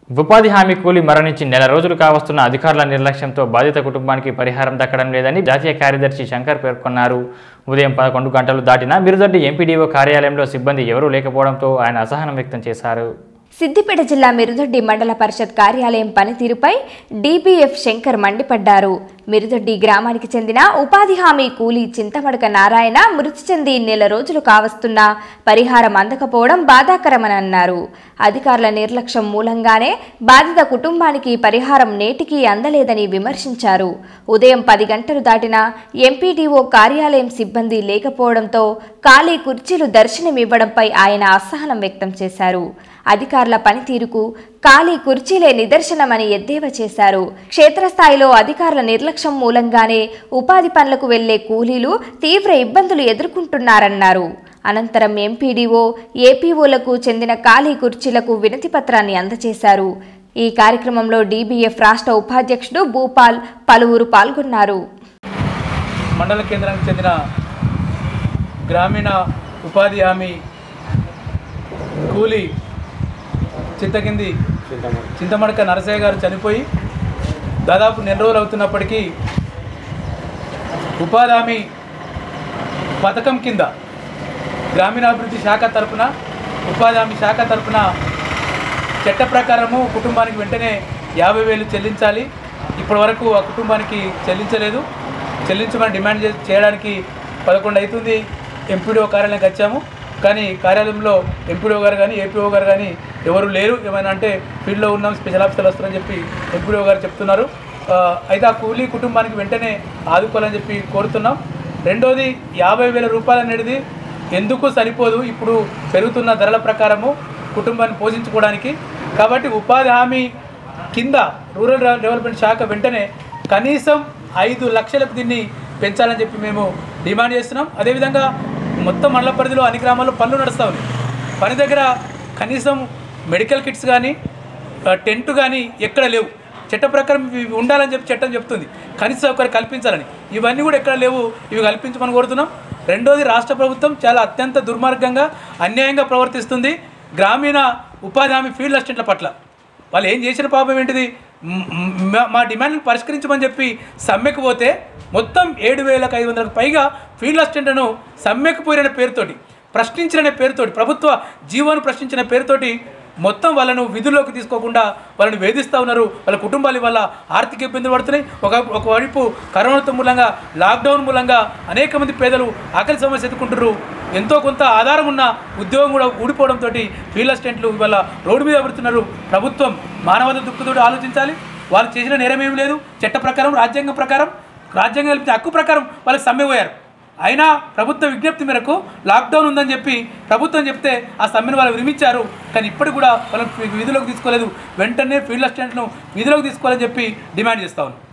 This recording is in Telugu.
ఉపాధి హామీ కూలి మరణించి నెల రోజులు కావస్తున్న అధికారుల నిర్లక్ష్యంతో బాధిత కుటుంబానికి పరిహారం దక్కడం లేదని జాతీయ కార్యదర్శి శంకర్ పేర్కొన్నారు ఉదయం పదకొండు గంటలు దాటినా మిరుదొడ్డి ఎంపీడీఓ కార్యాలయంలో సిబ్బంది ఎవరూ లేకపోవడంతో ఆయన అసహనం వ్యక్తం చేశారు సిద్దిపేట జిల్లా మిరుదొడ్డి మండల పరిషత్ కార్యాలయం పనితీరుపై డీబీఎఫ్ శంకర్ మండిపడ్డారు మిరుదొడ్డి గ్రామానికి చెందిన ఉపాధి హామీ కూలీ చింతమడక నారాయణ మృతి చెంది నెల రోజులు కావస్తున్నా పరిహారం అందకపోవడం బాధాకరమని అన్నారు అధికారుల నిర్లక్ష్యం మూలంగానే బాధిత కుటుంబానికి పరిహారం నేటికీ అందలేదని విమర్శించారు ఉదయం పది గంటలు దాటినా ఎంపీడీఓ కార్యాలయం సిబ్బంది లేకపోవడంతో ఖాళీ కుర్చీలు దర్శనమివ్వడంపై ఆయన అసహనం వ్యక్తం చేశారు అధికారుల పనితీరుకు ఖాళీ కుర్చీలే నిదర్శనమని ఎద్దేవా చేశారు క్షేత్రస్థాయిలో అధికారుల నిర్లక్ష్యం మూలంగానే ఉపాధి పనులకు వెళ్లే కూలీలు తీవ్ర ఇబ్బందులు ఎదుర్కొంటున్నారన్నారు అనంతరం ఎంపీడీఓ ఏపీఓలకు చెందిన ఖాళీ కుర్చీలకు వినతి పత్రాన్ని అందజేశారు ఈ కార్యక్రమంలో డీబీఎఫ్ రాష్ట్ర ఉపాధ్యక్షుడు భూపాల్ పలువురు పాల్గొన్నారు మండల కేంద్రానికి చెందిన గ్రామీణ ఉపాధి హామీ కూలీ చింతకింది చింతమడక నరసయ్య గారు చనిపోయి దాదాపు నెల రోజులు అవుతున్నప్పటికీ ఉపాధి హామీ పథకం కింద గ్రామీణాభివృద్ధి శాఖ తరపున ఉపాధి హామీ శాఖ తరపున చట్ట ప్రకారము కుటుంబానికి వెంటనే యాభై వేలు చెల్లించాలి ఇప్పటి వరకు ఆ కుటుంబానికి చెల్లించలేదు చెల్లించమని డిమాండ్ చే- చేయడానికి పదకొండు అవుతుంది ఎంపీడీఓ కార్యాలయానికి వచ్చాము కానీ కార్యాలయంలో ఎంపీడీఓ గారు కానీ ఏపీఓ గారు కానీ ఎవరు లేరు ఏమైనా అంటే ఫీల్డ్లో ఉన్నాం స్పెషల్ ఆఫీసర్లు వస్తారని చెప్పి ఎంపీడీఓ గారు చెప్తున్నారు ఆ, అయితే ఆ కూలీ కుటుంబానికి వెంటనే ఆదుకోవాలని చెప్పి కోరుతున్నాం రెండోది యాభై వేల రూపాయలు అనేది ఎందుకు సరిపోదు ఇప్పుడు పెరుగుతున్న ధరల ప్రకారము కుటుంబాన్ని పోషించుకోవడానికి కాబట్టి ఉపాధి హామీ కింద రూరల్ డెవ- డెవలప్మెంట్ శాఖ వెంటనే కనీసం ఐదు లక్షలకు దీన్ని పెంచాలని చెప్పి మేము డిమాండ్ చేస్తున్నాం అదేవిధంగా మొత్తం మండల పరిధిలో అన్ని గ్రామాల్లో పనులు నడుస్తూ ఉన్నాయి పని దగ్గర కనీసం మెడికల్ కిట్స్ కానీ ఆ, టెంట్ కానీ ఎక్కడ లేవు చట్ట ప్రకారం ఇవి ఉండాలని చెప్పి చట్టం చెప్తుంది కనీస సౌకర్యం కల్పించాలని ఇవన్నీ కూడా ఎక్కడ లేవు ఇవి కల్పించమని కోరుతున్నాం రెండోది రాష్ట్ర ప్రభుత్వం చాలా అత్యంత దుర్మార్గంగా అన్యాయంగా ప్రవర్తిస్తుంది గ్రామీణ ఉపాధి హామీ ఫీల్డ్ అసిస్టెంట్ల పట్ల వాళ్ళు ఏం చేసిన పాపం ఏంటిది మ్- మ్- మా డిమాండ్ని పరిష్కరించమని చెప్పి సమ్మెకు పోతే మొత్తం ఏడు వేలకు ఐదు వందలకు పైగా ఫీల్డ్ అసిస్టెంట్లను సమ్మెకు పోయిన పేరుతోటి ప్రశ్నించిన పేరుతోటి ప్రభుత్వ జీవోను ప్రశ్నించిన పేరుతోటి మొత్తం వాళ్ళను విధుల్లోకి తీసుకోకుండా వాళ్ళని వేధిస్తూ ఉన్నారు వాళ్ళ కుటుంబాల వల్ల ఆర్థిక ఇబ్బందులు పడుతున్నాయి ఒక ఒకవైపు కరోనాతో మూలంగా లాక్డౌన్ మూలంగా అనేక మంది పేదలు ఆకలి సమస్య ఎదుర్కొంటున్నారు ఎంతో కొంత ఆధారం ఉన్న ఉద్యోగం కూడా ఊడిపోవడంతో ఫీల్డ్ అసిస్టెంట్లు ఇవాళ రోడ్డు మీద పడుతున్నారు ప్రభుత్వం మానవత దుఃఖతోటి ఆలోచించాలి వాళ్ళు చేసిన నేరం ఏం లేదు చట్ట ప్రకారం రాజ్యాంగం ప్రకారం రాజ్యాంగం కల్పించిన హక్కు ప్రకారం వాళ్ళకి సమ్మె పోయారు అయినా ప్రభుత్వ విజ్ఞప్తి మేరకు లాక్డౌన్ ఉందని చెప్పి ప్రభుత్వం చెప్తే ఆ సమ్మెను వాళ్ళు విరమించారు కానీ ఇప్పటికి కూడా వాళ్ళని విధులోకి తీసుకోలేదు వెంటనే ఫీల్డ్ అసిస్టెంట్ను విధులోకి తీసుకోవాలని చెప్పి డిమాండ్ చేస్తా ఉన్నాం